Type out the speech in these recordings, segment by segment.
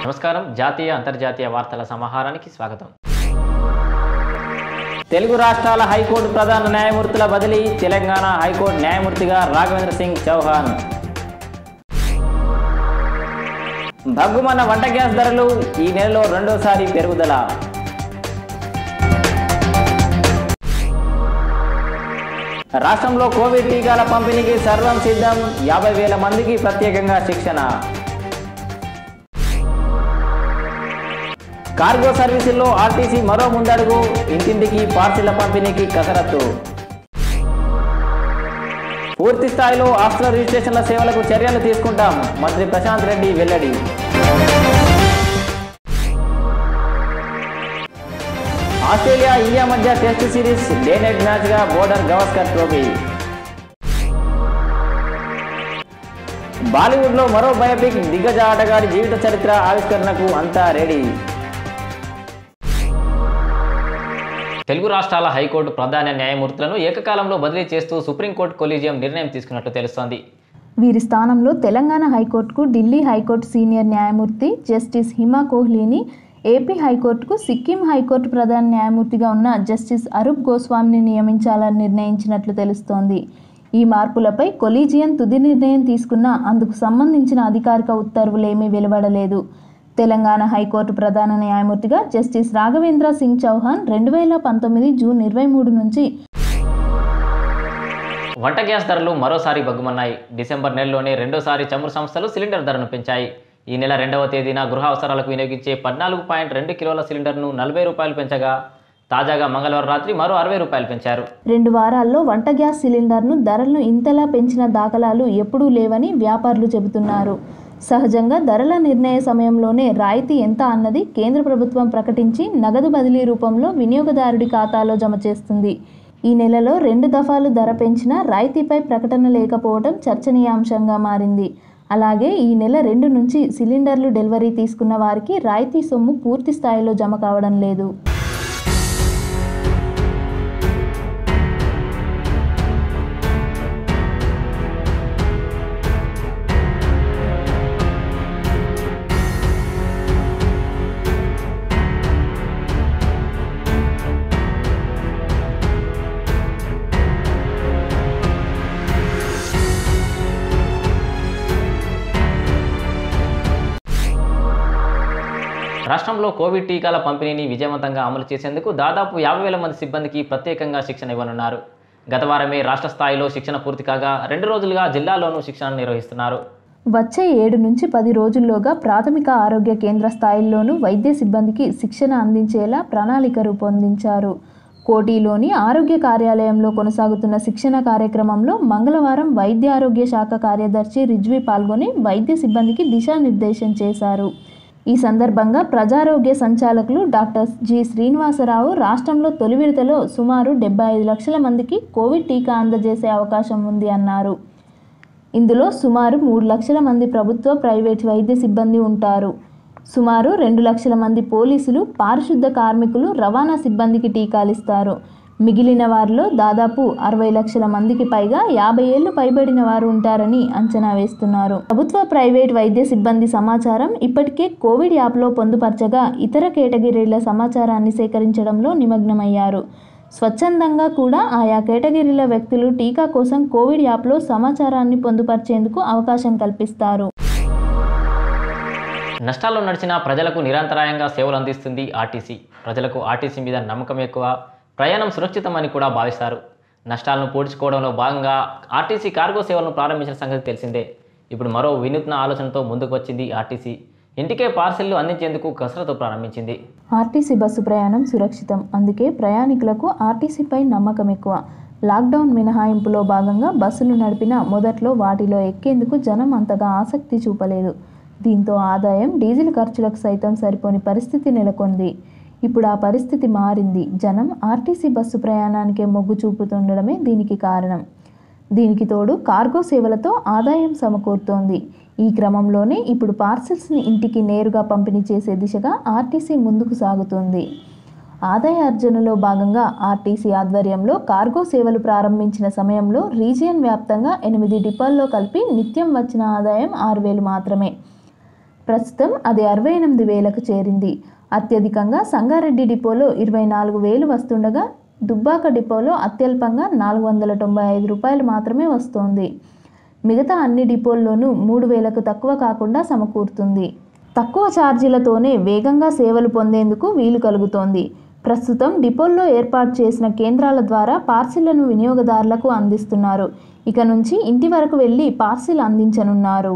నమస్కారం జాతీయ అంతర్జాతీయ వార్తల సమాహారానికి స్వాగతం తెలుగు రాష్ట్రాల హైకోర్టు ప్రధాన న్యాయమూర్తుల బదిలీ తెలంగాణ హైకోర్టు న్యాయమూర్తిగా రాఘవేంద్ర సింగ్ చౌహాన్ భగ్గుమన్న వంట గ్యాస్ ధరలు ఈ నెలలో రెండోసారి పెరుగుదల రాష్ట్రంలో కోవిడ్ టీకాల పంపిణీకి సర్వం సిద్ధం యాభై వేల మందికి ప్రత్యేకంగా శిక్షణ కార్గో సర్వీసుల్లో ఆర్టీసీ మరో ముందడుగు ఇంటింటికి పార్సిళ్ల పంపిణీకి కసరత్తు పూర్తి స్థాయిలో ఆస్తుల రిజిస్ట్రేషన్ల సేవలకు చర్యలు తీసుకుంటాం మంత్రి ప్రశాంత్ రెడ్డి వెల్లడి ఆస్ట్రేలియా ఇండియా మధ్య టెస్ట్ సిరీస్ డే నైట్ మ్యాచ్గా బోర్డర్ గవస్కర్ ట్రోఫీ బాలీవుడ్లో మరో బయోపిక్ దిగ్గజ ఆటగాడి జీవిత చరిత్ర ఆవిష్కరణకు అంతా రెడీ తెలుగు రాష్ట్రాల హైకోర్టు ప్రధాన న్యాయమూర్తులను ఏకకాలంలో బదిలీ చేస్తూ సుప్రీంకోర్టు కొలీజియం నిర్ణయం తీసుకున్నట్లు తెలుస్తోంది వీరి స్థానంలో తెలంగాణ హైకోర్టుకు ఢిల్లీ హైకోర్టు సీనియర్ న్యాయమూర్తి జస్టిస్ హిమా కోహ్లీని ఏపీ హైకోర్టుకు సిక్కిం హైకోర్టు ప్రధాన న్యాయమూర్తిగా ఉన్న జస్టిస్ అరూప్ గోస్వామిని నియమించాలని నిర్ణయించినట్లు తెలుస్తోంది ఈ మార్పులపై కొలీజియన్ తుది నిర్ణయం తీసుకున్న అందుకు సంబంధించిన అధికారిక ఉత్తర్వులేమీ వెలువడలేదు తెలంగాణ హైకోర్టు ప్రధాన న్యాయమూర్తిగా జస్టిస్ రాఘవేంద్ర సింగ్ చౌహాన్ రెండు వేల పంతొమ్మిది జూన్ ఇరవై మూడు నుంచి వంట గ్యాస్ ధరలు మరోసారి బగ్గుమన్నాయి డిసెంబర్ నెలలోనే రెండోసారి చమురు సంస్థలు సిలిండర్ ధరను పెంచాయి ఈ నెల రెండవ తేదీన గృహ అవసరాలకు వినియోగించే పద్నాలుగు పాయింట్ రెండు కిలోల సిలిండర్ను నలభై రూపాయలు పెంచగా తాజాగా మంగళవారం రాత్రి మరో అరవై రూపాయలు పెంచారు రెండు వారాల్లో వంట గ్యాస్ సిలిండర్ను ధరలను ఇంతలా పెంచిన దాఖలాలు ఎప్పుడూ లేవని వ్యాపారులు చెబుతున్నారు సహజంగా ధరల నిర్ణయ సమయంలోనే రాయితీ ఎంత అన్నది కేంద్ర ప్రభుత్వం ప్రకటించి నగదు బదిలీ రూపంలో వినియోగదారుడి ఖాతాలో జమ చేస్తుంది ఈ నెలలో రెండు దఫాలు ధర పెంచినా రాయితీపై ప్రకటన లేకపోవడం చర్చనీయాంశంగా మారింది అలాగే ఈ నెల రెండు నుంచి సిలిండర్లు డెలివరీ తీసుకున్న వారికి రాయితీ సొమ్ము పూర్తి స్థాయిలో జమ కావడం లేదు రాష్ట్రంలో కోవిడ్ టీకాల పంపిణీని విజయవంతంగా అమలు చేసేందుకు దాదాపు యాభై వేల మంది సిబ్బందికి ప్రత్యేకంగా శిక్షణ ఇవ్వనున్నారు గత వారమే రాష్ట్ర స్థాయిలో శిక్షణ పూర్తి కాగా రెండు రోజులుగా జిల్లాల్లోనూ శిక్షణ నిర్వహిస్తున్నారు వచ్చే ఏడు నుంచి పది రోజుల్లోగా ప్రాథమిక ఆరోగ్య కేంద్ర స్థాయిల్లోనూ వైద్య సిబ్బందికి శిక్షణ అందించేలా ప్రణాళిక రూపొందించారు కోటిలోని ఆరోగ్య కార్యాలయంలో కొనసాగుతున్న శిక్షణ కార్యక్రమంలో మంగళవారం వైద్య ఆరోగ్య శాఖ కార్యదర్శి రిజ్వి పాల్గొని వైద్య సిబ్బందికి దిశానిర్దేశం చేశారు ఈ సందర్భంగా ప్రజారోగ్య సంచాలకులు డాక్టర్ జి శ్రీనివాసరావు రాష్ట్రంలో తొలి విడతలో సుమారు డెబ్బై ఐదు లక్షల మందికి కోవిడ్ టీకా అందజేసే అవకాశం ఉంది అన్నారు ఇందులో సుమారు మూడు లక్షల మంది ప్రభుత్వ ప్రైవేట్ వైద్య సిబ్బంది ఉంటారు సుమారు రెండు లక్షల మంది పోలీసులు పారిశుద్ధ కార్మికులు రవాణా సిబ్బందికి టీకాలు ఇస్తారు మిగిలిన వారిలో దాదాపు అరవై లక్షల మందికి పైగా యాభై ఏళ్లు పైబడిన వారు ఉంటారని అంచనా వేస్తున్నారు ప్రభుత్వ ప్రైవేట్ వైద్య సిబ్బంది సమాచారం ఇప్పటికే కోవిడ్ యాప్లో పొందుపరచగా ఇతర కేటగిరీల సమాచారాన్ని సేకరించడంలో నిమగ్నమయ్యారు స్వచ్ఛందంగా కూడా ఆయా కేటగిరీల వ్యక్తులు టీకా కోసం కోవిడ్ యాప్లో సమాచారాన్ని పొందుపరిచేందుకు అవకాశం కల్పిస్తారు నష్టాల్లో నడిచిన ప్రజలకు నిరంతరాయంగా సేవలు అందిస్తుంది ఆర్టీసీ ప్రజలకు ఆర్టీసీ మీద నమ్మకం ఎక్కువ ప్రయాణం సురక్షితమని కూడా భావిస్తారు నష్టాలను పూడ్చుకోవడంలో భాగంగా ఆర్టీసీ కార్గో సేవలను ప్రారంభించిన సంగతి తెలిసిందే ఇప్పుడు మరో వినూత్న ఆలోచనతో ముందుకు వచ్చింది ఆర్టీసీ ఇంటికే పార్సిళ్లు అందించేందుకు కసరత్తు ప్రారంభించింది ఆర్టీసీ బస్సు ప్రయాణం సురక్షితం అందుకే ప్రయాణికులకు ఆర్టీసీపై నమ్మకం ఎక్కువ లాక్డౌన్ మినహాయింపులో భాగంగా బస్సులు నడిపిన మొదట్లో వాటిలో ఎక్కేందుకు జనం అంతగా ఆసక్తి చూపలేదు దీంతో ఆదాయం డీజిల్ ఖర్చులకు సైతం సరిపోని పరిస్థితి నెలకొంది ఇప్పుడు ఆ పరిస్థితి మారింది జనం ఆర్టీసీ బస్సు ప్రయాణానికే మొగ్గు చూపుతుండడమే దీనికి కారణం దీనికి తోడు కార్గో సేవలతో ఆదాయం సమకూరుతోంది ఈ క్రమంలోనే ఇప్పుడు పార్సిల్స్ని ఇంటికి నేరుగా పంపిణీ చేసే దిశగా ఆర్టీసీ ముందుకు సాగుతోంది ఆదాయ అర్జనలో భాగంగా ఆర్టీసీ ఆధ్వర్యంలో కార్గో సేవలు ప్రారంభించిన సమయంలో రీజియన్ వ్యాప్తంగా ఎనిమిది డిపోల్లో కలిపి నిత్యం వచ్చిన ఆదాయం ఆరు వేలు మాత్రమే ప్రస్తుతం అది అరవై ఎనిమిది వేలకు చేరింది అత్యధికంగా సంగారెడ్డి డిపోలో ఇరవై నాలుగు వేలు వస్తుండగా దుబ్బాక డిపోలో అత్యల్పంగా నాలుగు వందల తొంభై ఐదు రూపాయలు మాత్రమే వస్తోంది మిగతా అన్ని డిపోల్లోనూ మూడు వేలకు తక్కువ కాకుండా సమకూరుతుంది తక్కువ ఛార్జీలతోనే వేగంగా సేవలు పొందేందుకు వీలు కలుగుతోంది ప్రస్తుతం డిపోల్లో ఏర్పాటు చేసిన కేంద్రాల ద్వారా పార్సిళ్లను వినియోగదారులకు అందిస్తున్నారు ఇక నుంచి ఇంటి వరకు వెళ్లి పార్సిల్ అందించనున్నారు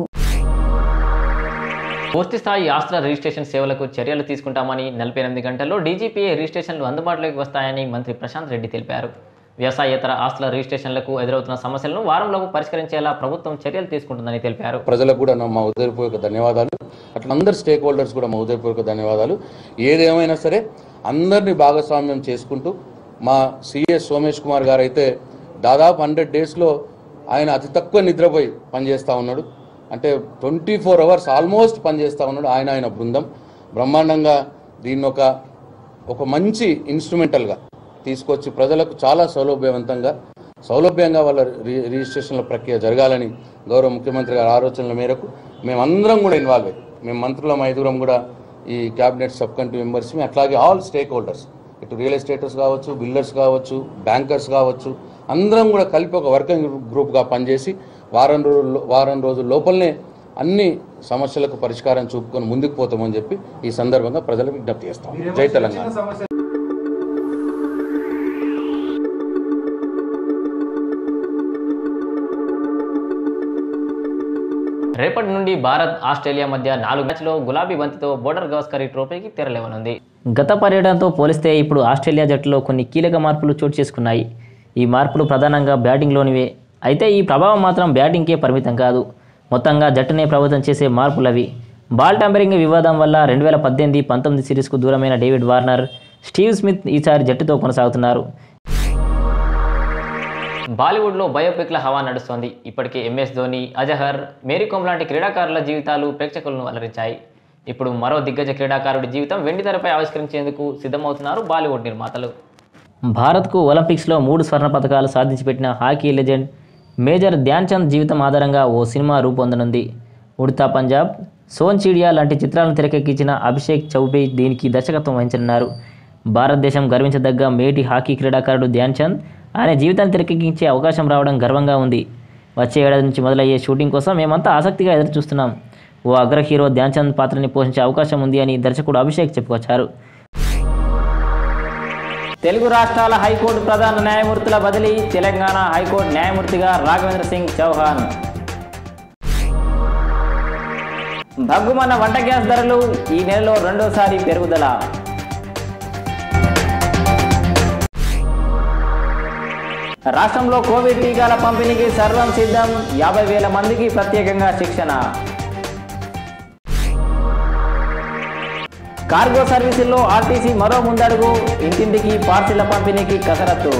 పూర్తి స్థాయి ఆస్తుల రిజిస్ట్రేషన్ సేవలకు చర్యలు తీసుకుంటామని నలభై ఎనిమిది గంటల్లో డీజీపీఏ రిజిస్ట్రేషన్లు అందుబాటులోకి వస్తాయని మంత్రి ప్రశాంత్ రెడ్డి తెలిపారు వ్యవసాయేతర ఆస్తుల రిజిస్ట్రేషన్లకు ఎదురవుతున్న సమస్యలను వారంలోపు పరిష్కరించేలా ప్రభుత్వం చర్యలు తీసుకుంటుందని తెలిపారు ప్రజలకు కూడా నా మా ఉదయపూర్వక ధన్యవాదాలు అట్లా అందరు స్టేక్ హోల్డర్స్ కూడా మా ఉదయపూర్వక ధన్యవాదాలు ఏదేమైనా సరే అందరినీ భాగస్వామ్యం చేసుకుంటూ మా సిఎస్ సోమేష్ కుమార్ గారు అయితే దాదాపు హండ్రెడ్ డేస్లో ఆయన అతి తక్కువ నిద్రపోయి పనిచేస్తూ ఉన్నాడు అంటే ట్వంటీ ఫోర్ అవర్స్ ఆల్మోస్ట్ పనిచేస్తూ ఉన్నాడు ఆయన ఆయన బృందం బ్రహ్మాండంగా దీన్ని ఒక ఒక మంచి ఇన్స్ట్రుమెంటల్గా తీసుకొచ్చి ప్రజలకు చాలా సౌలభ్యవంతంగా సౌలభ్యంగా వాళ్ళ రి రిజిస్ట్రేషన్ల ప్రక్రియ జరగాలని గౌరవ ముఖ్యమంత్రి గారి ఆలోచనల మేరకు మేమందరం కూడా ఇన్వాల్వ్ అయ్యి మేము మంత్రులం ఐదుగురం కూడా ఈ క్యాబినెట్ సబ్ కమిటీ మెంబర్స్ అట్లాగే ఆల్ స్టేక్ హోల్డర్స్ ఇటు రియల్ ఎస్టేటర్స్ కావచ్చు బిల్డర్స్ కావచ్చు బ్యాంకర్స్ కావచ్చు అందరం కూడా కలిపి ఒక వర్కింగ్ గ్రూప్గా పనిచేసి వారం రోజుల్లో వారం రోజుల లోపలనే అన్ని సమస్యలకు పరిష్కారం చూపుకొని ముందుకు పోతామని చెప్పి ఈ సందర్భంగా ప్రజలకు విజ్ఞప్తి చేస్తాం జై తెలంగాణ రేపటి నుండి భారత్ ఆస్ట్రేలియా మధ్య నాలుగు మ్యాచ్లో గులాబీ బంతితో బోర్డర్ గవస్కరీ ట్రోఫీకి తెరలేవనుంది గత పర్యటనతో పోలిస్తే ఇప్పుడు ఆస్ట్రేలియా జట్టులో కొన్ని కీలక మార్పులు చోటు చేసుకున్నాయి ఈ మార్పులు ప్రధానంగా బ్యాటింగ్లోనివే అయితే ఈ ప్రభావం మాత్రం బ్యాటింగ్కే పరిమితం కాదు మొత్తంగా జట్టునే ప్రభావితం చేసే మార్పులవి బాల్ టంపరింగ్ వివాదం వల్ల రెండు వేల పద్దెనిమిది పంతొమ్మిది సిరీస్కు దూరమైన డేవిడ్ వార్నర్ స్టీవ్ స్మిత్ ఈసారి జట్టుతో కొనసాగుతున్నారు బాలీవుడ్లో బయోపిక్ల హవా నడుస్తోంది ఇప్పటికే ఎంఎస్ ధోని అజహర్ మేరీకోమ్ లాంటి క్రీడాకారుల జీవితాలు ప్రేక్షకులను అలరించాయి ఇప్పుడు మరో దిగ్గజ క్రీడాకారుడి జీవితం వెండి తెరపై ఆవిష్కరించేందుకు సిద్ధమవుతున్నారు బాలీవుడ్ నిర్మాతలు భారత్కు ఒలింపిక్స్లో మూడు స్వర్ణ పథకాలు సాధించి పెట్టిన hockey legend major Dhyan Chand జీవితం ఆధారంగా ఓ సినిమా రూపొందనుంది ఉడతా పంజాబ్ సోన్ చీడియా లాంటి చిత్రాలను తెరకెక్కించిన అభిషేక్ చౌబే దీనికి దర్శకత్వం వహించనున్నారు భారతదేశం గర్వించదగ్గ మేటి హాకీ క్రీడాకారుడు ధ్యాన్ చంద్ ఆయన జీవితాన్ని తెరకెక్కించే అవకాశం రావడం గర్వంగా ఉంది వచ్చే ఏడాది నుంచి మొదలయ్యే షూటింగ్ కోసం మేమంతా ఆసక్తిగా ఎదురు చూస్తున్నాం ఓ అగ్ర హీరో ధ్యాన్ చంద్ పాత్రని పోషించే అవకాశం ఉంది అని దర్శకుడు అభిషేక్ చెప్పుకొచ్చారు తెలుగు రాష్ట్రాల హైకోర్టు ప్రధాన న్యాయమూర్తుల బదిలీ తెలంగాణ హైకోర్టు న్యాయమూర్తిగా రాఘవేంద్ర సింగ్ చౌహాన్ భగ్గుమన్న వంట గ్యాస్ ధరలు ఈ నెలలో రెండోసారి పెరుగుదల రాష్ట్రంలో కోవిడ్ టీకాల పంపిణీకి సర్వం సిద్ధం యాభై వేల మందికి ప్రత్యేకంగా శిక్షణ కార్గో సర్వీసుల్లో ఆర్టీసీ మరో ముందడుగు ఇంటింటికి పార్సిళ్ల పంపిణీకి కసరత్తు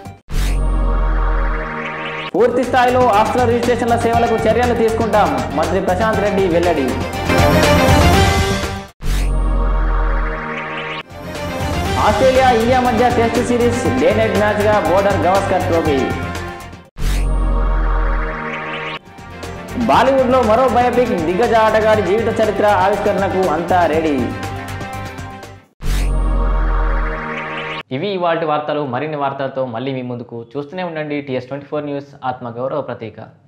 పూర్తి స్థాయిలో ఆస్తుల రిజిస్ట్రేషన్ల సేవలకు చర్యలు తీసుకుంటాం మంత్రి ప్రశాంత్ రెడ్డి వెల్లడి ఆస్ట్రేలియా ఇండియా మధ్య టెస్ట్ సిరీస్ డే నైట్ మ్యాచ్గా బోర్డర్ గవస్కర్ ట్రోఫీ బాలీవుడ్లో మరో బయోపిక్ దిగ్గజ ఆటగాడి జీవిత చరిత్ర ఆవిష్కరణకు అంతా రెడీ ఇవి ఇవాటి వార్తలు మరిన్ని వార్తలతో మళ్ళీ మీ ముందుకు చూస్తూనే ఉండండి టీఎస్ ట్వంటీ ఫోర్ న్యూస్ ఆత్మగౌరవ ప్రతీక